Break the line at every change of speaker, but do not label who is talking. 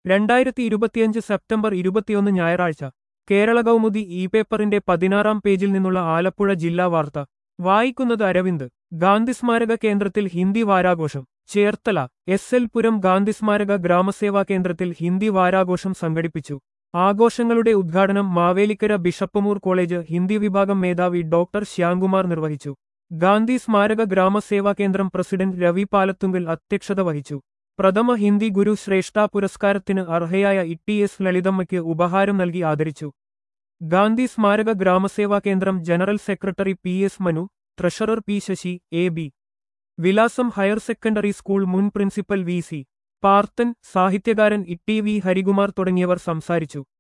രണ്ടായിരത്തി ഇരുപത്തിയഞ്ച് സെപ്റ്റംബർ ഇരുപത്തിയൊന്ന് ഞായറാഴ്ച കേരള കൗമുദി ഇ പേപ്പറിന്റെ പതിനാറാം പേജിൽ നിന്നുള്ള ആലപ്പുഴ ജില്ലാ വാർത്ത വായിക്കുന്നത് അരവിന്ദ് ഗാന്ധി സ്മാരക കേന്ദ്രത്തിൽ ഹിന്ദി വാരാഘോഷം ചേർത്തല എസ് എൽ പുരം ഗാന്ധി സ്മാരക ഗ്രാമസേവാ കേന്ദ്രത്തിൽ ഹിന്ദി വാരാഘോഷം സംഘടിപ്പിച്ചു ആഘോഷങ്ങളുടെ ഉദ്ഘാടനം മാവേലിക്കര ബിഷപ്പമൂർ കോളേജ് ഹിന്ദി വിഭാഗം മേധാവി ഡോക്ടർ ശ്യാംകുമാർ നിർവഹിച്ചു ഗാന്ധി സ്മാരക ഗ്രാമസേവാ കേന്ദ്രം പ്രസിഡന്റ് രവി പാലത്തുങ്കൽ അധ്യക്ഷത വഹിച്ചു പ്രഥമ ഹിന്ദി ഗുരു ശ്രേഷ്ഠ പുരസ്കാരത്തിന് അർഹയായ ഇ എസ് ലളിതമ്മയ്ക്ക് ഉപഹാരം നൽകി ആദരിച്ചു ഗാന്ധി സ്മാരക ഗ്രാമസേവാ കേന്ദ്രം general secretary P S Manu treasurer P Sasi A B Vilasam higher secondary school മുൻ പ്രിൻസിപ്പൽ വി സി പാർത്തൻ സാഹിത്യകാരൻ ഇ ടി വി ഹരികുമാർ തുടങ്ങിയവർ സംസാരിച്ചു